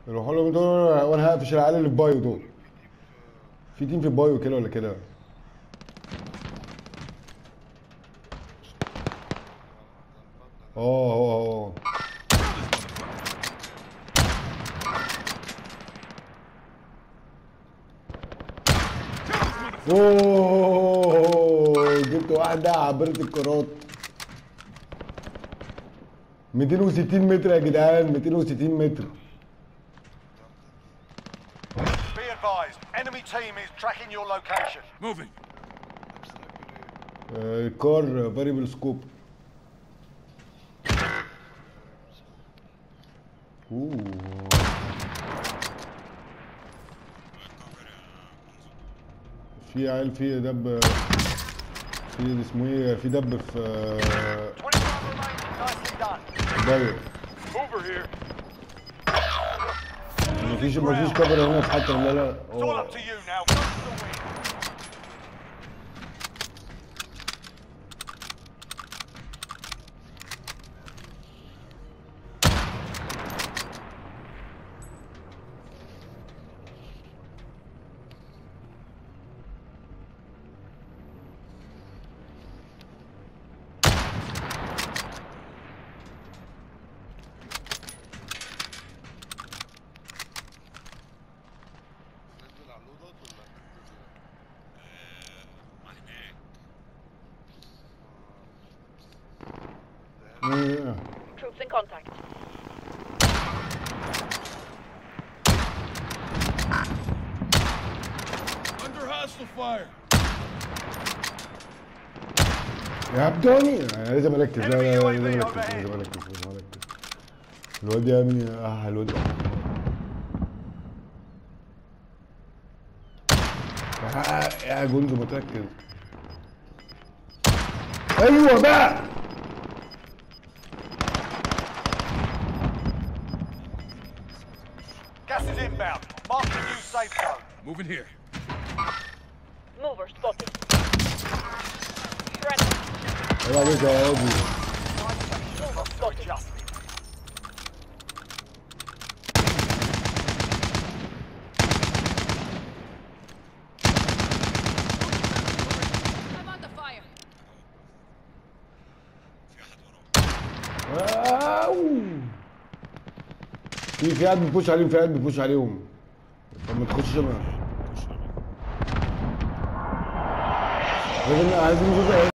روحوا لهم دول وانا هقفش العيال اللي في بايو دول في تيم في بايو كده ولا كده اه هو هو اوه جبت واحدة عبرت الكرات 260 متر يا جدعان 260 متر Be advised, enemy team is tracking your location. Moving. آه، الكار فاريبل سكوب اوه في عيال في دب في اسمه ايه في دب في آه، 25 remain, nicely done. بايو Over here. مفيش مفيش كاميرا هنا في حتى لا لا It's all أوه. up to you now. Go for the win. ننزل على اللودات ولا آه. Troops in contact. Under hostile fire. يا عبدوني انا لازم اركز لا لا لا Enemy لازم UAV اركز overhead. لازم اركز لازم اركز الواد يا ابني اه الواد آه، يا جندي متركز ايوه بقى Gas is inbound. Mark the new safe zone. Moving here. Mover spotted. Friendly. ايوه عليك يا وادي So adjusted. I'm under fire. واو. في في قاعد بيبوش عليهم في قاعد بيبوش عليهم طب ما تخشش انا عايزين عايزين جزء